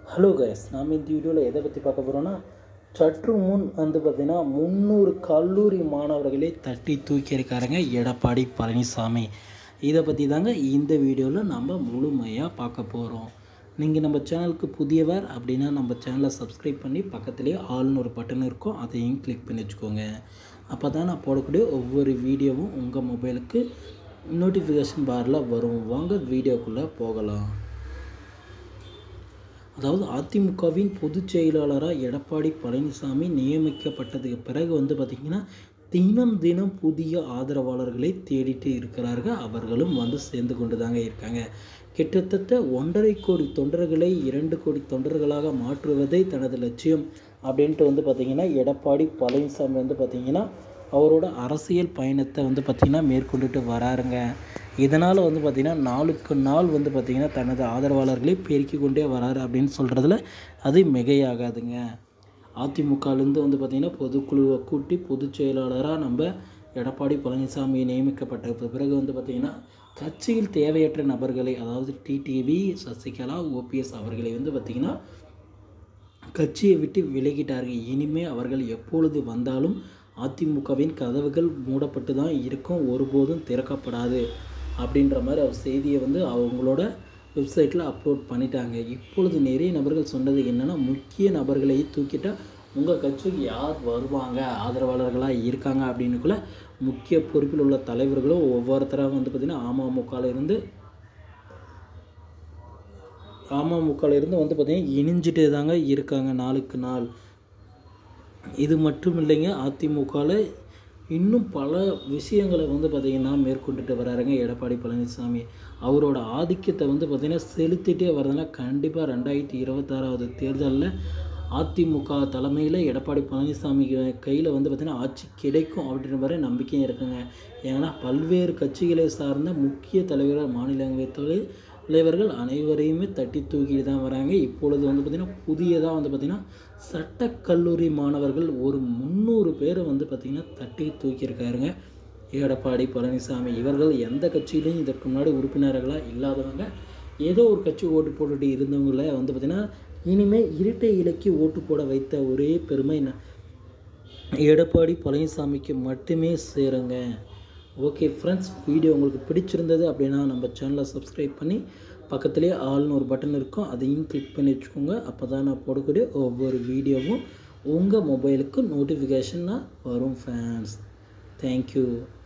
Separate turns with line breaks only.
hello guys நாம் இந்த வீடியோவில் எதை பற்றி பார்க்க போகிறோன்னா சற்று முன் வந்து பார்த்திங்கன்னா முந்நூறு கல்லூரி மாணவர்களே தட்டி தூக்கியிருக்காருங்க எடப்பாடி பழனிசாமி இதை பற்றி தாங்க இந்த வீடியோவில் நம்ம முழுமையாக பார்க்க போகிறோம் நீங்கள் நம்ம சேனலுக்கு புதியவர் அப்படின்னா நம்ம சேனலை சப்ஸ்கிரைப் பண்ணி பக்கத்துலேயே ஆல்னு ஒரு பட்டன் இருக்கும் அதையும் கிளிக் பண்ணி வச்சுக்கோங்க அப்போ தான் நான் போடக்கூடிய ஒவ்வொரு வீடியோவும் உங்கள் மொபைலுக்கு நோட்டிஃபிகேஷன் பாரில் வரும் வாங்க வீடியோக்குள்ளே போகலாம் அதாவது அதிமுகவின் பொதுச் செயலாளராக எடப்பாடி பழனிசாமி நியமிக்கப்பட்டதுக்கு பிறகு வந்து பார்த்திங்கன்னா தினம் தினம் புதிய ஆதரவாளர்களை தேடிட்டு இருக்கிறார்கள் அவர்களும் வந்து சேர்ந்து கொண்டு தாங்க இருக்காங்க கிட்டத்தட்ட ஒன்றரை கோடி தொண்டர்களை இரண்டு கோடி தொண்டர்களாக மாற்றுவதே தனது லட்சியம் அப்படின்ட்டு வந்து பார்த்திங்கன்னா எடப்பாடி பழனிசாமி வந்து பார்த்திங்கன்னா அவரோட அரசியல் பயணத்தை வந்து பார்த்திங்கன்னா மேற்கொண்டுட்டு வராருங்க இதனால் வந்து பார்த்திங்கன்னா நாளுக்கு நாள் வந்து பார்த்திங்கன்னா தனது ஆதரவாளர்களை பெருக்கி கொண்டே வராரு அப்படின்னு சொல்கிறதுல அது மிகையாகாதுங்க அதிமுகலேருந்து வந்து பார்த்திங்கன்னா பொதுக்குழுவை கூட்டி பொதுச் செயலாளராக நம்ம எடப்பாடி பழனிசாமி நியமிக்கப்பட்ட பிறகு வந்து பார்த்திங்கன்னா கட்சியில் தேவையற்ற நபர்களை அதாவது டிடிவி சசிகலா ஓபிஎஸ் அவர்களை வந்து பார்த்திங்கன்னா கட்சியை விட்டு விலகிட்டார்கள் இனிமே அவர்கள் எப்பொழுது வந்தாலும் அதிமுகவின் கதவுகள் மூடப்பட்டு தான் இருக்கும் ஒருபோதும் திறக்கப்படாது அப்படின்ற மாதிரி அவர் செய்தியை வந்து அவங்களோட வெப்சைட்டில் அப்லோட் பண்ணிட்டாங்க இப்பொழுது நிறைய நபர்கள் சொன்னது என்னென்னா முக்கிய நபர்களை தூக்கிட்டால் உங்கள் கட்சிக்கு யார் வருவாங்க ஆதரவாளர்களாக இருக்காங்க அப்படின்னுக்குள்ள முக்கிய பொறுப்பில் உள்ள தலைவர்களும் ஒவ்வொருத்தராக வந்து பார்த்திங்கன்னா அமமுகவில் இருந்து அமமுகவில் இருந்து வந்து பார்த்திங்கன்னா இணைஞ்சிட்டே தாங்க இருக்காங்க நாளுக்கு நாள் இது மட்டும் இல்லைங்க அதிமுகவில் இன்னும் பல விஷயங்களை வந்து பார்த்திங்கன்னா மேற்கொண்டுட்டு வராருங்க எடப்பாடி பழனிசாமி அவரோட ஆதிக்கத்தை வந்து பார்த்திங்கன்னா செலுத்திட்டே வரதுனா கண்டிப்பாக ரெண்டாயிரத்தி இருபத்தாறாவது தேர்தலில் அதிமுக தலைமையில் எடப்பாடி பழனிசாமி கையில் வந்து பார்த்திங்கன்னா ஆட்சி கிடைக்கும் அப்படின்ற மாதிரி நம்பிக்கையும் இருக்குங்க ஏன்னா பல்வேறு கட்சிகளை சார்ந்த முக்கிய தலைவர்கள் மாநிலங்களவை தொழில் தலைவர்கள் அனைவரையுமே தட்டி தூக்கிட்டு தான் வராங்க இப்பொழுது வந்து பார்த்திங்கன்னா புதியதாக வந்து பார்த்திங்கன்னா சட்டக்கல்லூரி மாணவர்கள் ஒரு முந்நூறு பேரை வந்து பார்த்திங்கன்னா தட்டி தூக்கியிருக்காருங்க எடப்பாடி பழனிசாமி இவர்கள் எந்த கட்சியிலையும் இதற்கு முன்னாடி உறுப்பினர்களாக இல்லாதவங்க ஏதோ ஒரு கட்சி ஓட்டு போட்டுட்டு இருந்தவங்கள வந்து பார்த்திங்கன்னா இனிமேல் இரட்டை இலக்கி ஓட்டு போட வைத்த ஒரே பெருமை என்ன எடப்பாடி பழனிசாமிக்கு மட்டுமே சேருங்க ஓகே ஃப்ரெண்ட்ஸ் வீடியோ உங்களுக்கு பிடிச்சிருந்தது அப்படின்னா நம்ம சேனலை சப்ஸ்கிரைப் பண்ணி பக்கத்துலேயே ஆல்னு ஒரு பட்டன் இருக்கும் அதையும் கிளிக் பண்ணி வச்சுக்கோங்க அப்போ தான் நான் போடக்கூடிய ஒவ்வொரு வீடியோவும் உங்கள் மொபைலுக்கு நோட்டிஃபிகேஷனாக வரும் ஃப்ரெண்ட்ஸ் தேங்க்யூ